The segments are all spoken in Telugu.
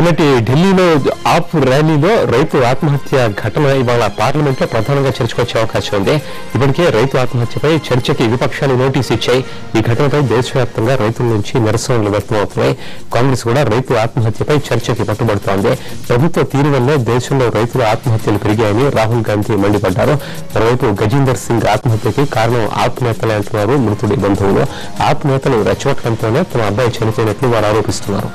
నిన్నటి ఢిల్లీలో ఆప్ ర్యాలీలో రైతు ఆత్మహత్య ఘటన ఇవాళ పార్లమెంట్ లో ప్రధానంగా చర్చకు వచ్చే అవకాశం ఉంది ఇప్పటికే రైతు ఆత్మహత్యపై చర్చకి విపక్షాలు నోటీసు ఇచ్చాయి ఈ ఘటనపై దేశవ్యాప్తంగా రైతుల నుంచి నిరసనలు వ్యక్తమవుతున్నాయి కాంగ్రెస్ కూడా రైతు ఆత్మహత్యపై చర్చకి పట్టుబడుతోంది ప్రభుత్వ తీరు వల్లే దేశంలో రైతుల ఆత్మహత్యలు పెరిగాయని రాహుల్ గాంధీ మండిపడ్డారు మరోవైపు గజేందర్ సింగ్ ఆత్మహత్యకి కారణం ఆప్ నేతలే అంటున్నారు మృతుడి బంధువులు ఆప్ నేతలు రెచ్చగొట్టడంతోనే తమ అబ్బాయి చనిపోయినట్లు వారు ఆరోపిస్తున్నారు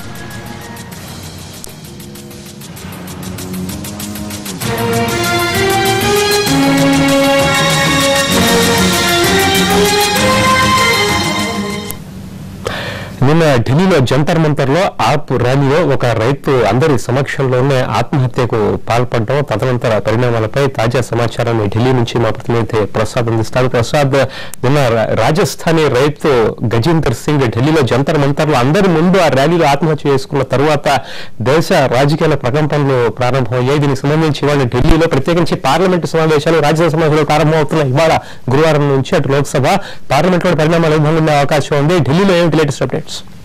నిన్న ఢిల్లీలో జంతర్ మంతర్ లో ఆప్ ర్యాలీలో ఒక రైతు అందరి సమక్షంలోనే ఆత్మహత్యకు పాల్పడడం తదనంతర పరిణామాలపై తాజా సమాచారాన్ని ఢిల్లీ నుంచి మా ప్రతినిధి ప్రసాద్ అందిస్తారు ప్రసాద్ నిన్న రా- రాజస్థానీ రైతు గజేందర్ సింగ్ ఢిల్లీలో జంతర్ మంతర్ లో అందరి ముందు ఆ ర్యాలీలో ఆత్మహత్య చేసుకున్న తరువాత దేశ రాజకీయాల ప్రకంపనలు ప్రారంభమయ్యాయి దీనికి సంబంధించి ఇవాళ ఢిల్లీలో ప్రత్యేకించి పార్లమెంటు సమావేశాలు రాజ్యసభ సమావేశాలు ప్రారంభమవుతున్నాయి ఇవాళ గురువారం నుంచి అటు లోక్సభ పార్లమెంట్ లో పరిణామాలు ఏ విధంగా ఉండే అవకాశం ఉంది ఢిల్లీలో ఏమిటి లేటెస్ట్ అప్డేట్స్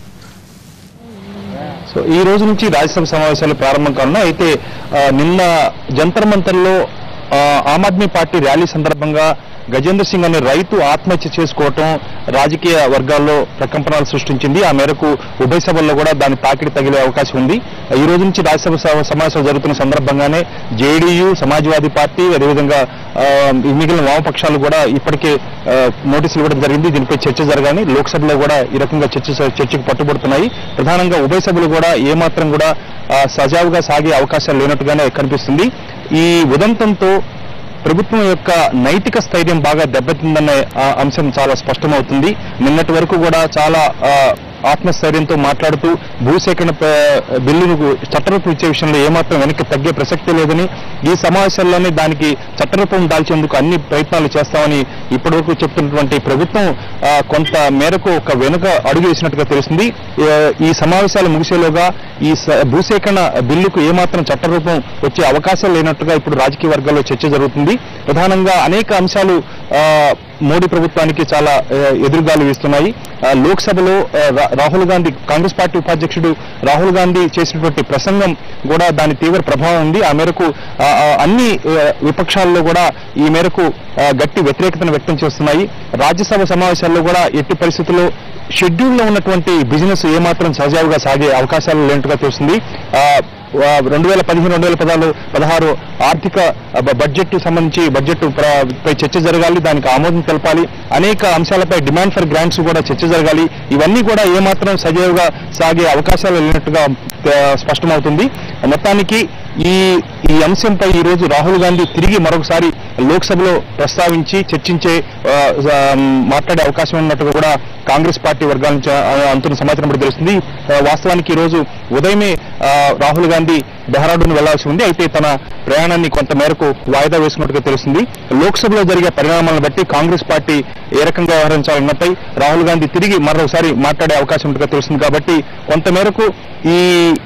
సో ఈ రోజు నుంచి రాజ్యసభ సమావేశాలు ప్రారంభం కానున్నాయి అయితే ఆ, నిన్న జంతర్ మంతర్లో ఆ, ఆమ్ ఆద్మీ పార్టీ ర్యాలీ సందర్భంగా గజేంద్ర సింగ్ అనే రైతు ఆత్మహత్య చేసుకోవటం రాజకీయ వర్గాల్లో ప్రకంపనలు సృష్టించింది ఆ మేరకు ఉభయ సభల్లో కూడా దాని తాకిడి తగిలే అవకాశం ఉంది ఈ రోజు నుంచి రాజ్యసభ స- సమావేశాలు జరుగుతున్న సందర్భంగానే జేడీయూ సమాజ్వాదీ పార్టీ అదేవిధంగా ఆ, ఈ మిగిలిన వామపక్షాలు కూడా ఇప్పటికే ఆ, నోటీసులు ఇవ్వడం జరిగింది దీనిపై చర్చ జరగాలని లోక్సభలో కూడా ఈ రకంగా చర్చ చర్చకు పట్టుబడుతున్నాయి ప్రధానంగా ఉభయ సభలు కూడా ఏమాత్రం కూడా ఆ, సజావుగా సాగే అవకాశాలు లేనట్టుగానే కనిపిస్తుంది ఈ ఉదంతంతో ప్రభుత్వం యొక్క నైతిక స్థైర్యం బాగా దెబ్బతిందనే ఆ, అంశం చాలా స్పష్టమవుతుంది నిన్నటి వరకు కూడా చాలా ఆ, ఆత్మస్థైర్యంతో మాట్లాడుతూ భూసేకరణ ప- బిల్లును చట్టరూపం ఇచ్చే విషయంలో ఏమాత్రం వెనక్కి తగ్గే ప్రసక్తి లేదని ఈ సమావేశాల్లోనే దానికి చట్టరూపం దాల్చేందుకు అన్ని ప్రయత్నాలు చేస్తామని ఇప్పటివరకు చెప్తున్నటువంటి ప్రభుత్వం ఆ, కొంత మేరకు ఒక వెనుక అడుగు వేసినట్టుగా తెలుస్తుంది ఏ, ఈ సమావేశాలు ముగిసేలోగా ఈ స- భూసేకరణ బిల్లుకు ఏమాత్రం చట్టరూపం వచ్చే అవకాశం లేనట్టుగా ఇప్పుడు రాజకీయ వర్గాల్లో చర్చ జరుగుతుంది ప్రధానంగా అనేక అంశాలు ఆ, మోడీ ప్రభుత్వానికి చాలా ఆ, ఎదురుగాలు వీస్తున్నాయి ఆ, లోక్సభలో ఆ, రా- రాహుల్ గాంధీ కాంగ్రెస్ పార్టీ ఉపాధ్యక్షుడు రాహుల్ గాంధీ చేసినటువంటి ప్రసంగం కూడా దాని తీవ్ర ప్రభావం ఉంది ఆ మేరకు ఆ, ఆ, అన్ని ఆ, విపక్షాల్లో కూడా ఈ మేరకు ఆ, గట్టి వ్యతిరేకతను వ్యక్తం చేస్తున్నాయి రాజ్యసభ సమావేశాల్లో కూడా ఎట్టి పరిస్థితుల్లో షెడ్యూల్లో ఉన్నటువంటి బిజినెస్ ఏమాత్రం సజావుగా సాగే అవకాశాలు లేనట్టుగా తెలుస్తుంది ఆ, ఆ, రెండు వేల పదిహేను రెండు వేల పదహారు పదహారు ఆర్థిక బ- బడ్జెట్ సంబంధించి బడ్జెట్ ప్ర- పై చర్చ జరగాలి దానికి ఆమోదం తెలపాలి అనేక అంశాలపై డిమాండ్ ఫర్ గ్రాంట్స్ కూడా చర్చ జరగాలి ఇవన్నీ కూడా ఏమాత్రం సజావుగా సాగే అవకాశాలు లేనట్టుగా ఆ, స్పష్టమవుతుంది మొత్తానికి ఈ ఈ అంశంపై ఈ రోజు రాహుల్ గాంధీ తిరిగి మరొకసారి లోక్సభలో ప్రస్తావించి చర్చించే ఆ, ఆ, మాట్లాడే అవకాశం ఉన్నట్టుగా కూడా కాంగ్రెస్ పార్టీ వర్గాల నుంచి ఆ, అంతున్న సమాచారం ఇప్పుడు తెలుస్తుంది ఆ, వాస్తవానికి ఈ రోజు ఉదయమే ఆ, రాహుల్ గాంధీ డెహ్రాడూన్ వెళ్లాల్సి ఉంది అయితే తన ప్రయాణాన్ని కొంత మేరకు వాయిదా వేసుకున్నట్టుగా తెలుస్తుంది లోక్సభలో జరిగే పరిణామాలను బట్టి కాంగ్రెస్ పార్టీ ఏ రకంగా వ్యవహరించాలన్నపై రాహుల్ గాంధీ తిరిగి మరోసారి మాట్లాడే అవకాశం ఉన్నట్టుగా తెలుస్తుంది కాబట్టి కొంత మేరకు ఈ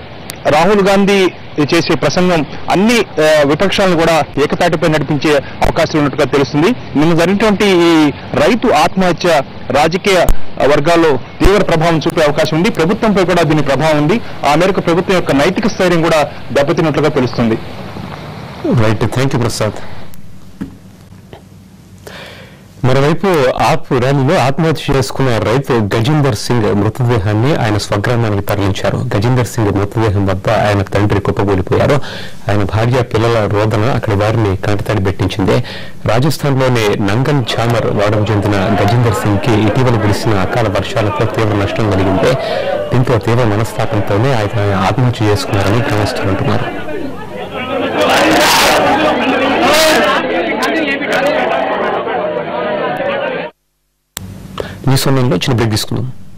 రాహుల్ గాంధీ చేసే ప్రసంగం అన్ని ఆ, విపక్షాలను కూడా ఏకతాటిపై నడిపించే అవకాశాలు ఉన్నట్టుగా తెలుస్తుంది నిన్న జరిగినటువంటి ఈ రైతు ఆత్మహత్య రాజకీయ వర్గాల్లో తీవ్ర ప్రభావం చూపే అవకాశం ఉంది ప్రభుత్వంపై కూడా దీని ప్రభావం ఉంది ఆ మేరకు ప్రభుత్వం యొక్క నైతిక స్థైర్యం కూడా దెబ్బతిన్నట్లుగా తెలుస్తుంది రైట్ థ్యాంక్ యూ ప్రసాద్ మరోవైపు ఆప్ ర్యాలీలో ఆత్మహత్య చేసుకున్న రైతు గజేందర్ సింగ్ మృతదేహాన్ని ఆయన స్వగ్రామానికి తరలించారు గజేందర్ సింగ్ మృతదేహం వద్ద ఆయన తండ్రి కుప్పకూలిపోయారు ఆయన భార్య పిల్లల రోదన అక్కడి వారిని కంటతడి పెట్టించింది రాజస్థాన్లోని నంగన్ ఛామర్ వాడకు చెందిన గజేందర్ సింగ్ కి ఇటీవల కురిసిన అకాల వర్షాలతో తీవ్ర నష్టం కలిగింది దీంతో తీవ్ర మనస్తాపంతోనే ఆయన ఆత్మహత్య చేసుకున్నారని గ్రామస్తులు అంటున్నారు ఈ సమయంలో చిన్న బ్రేక్ తీసుకుందాం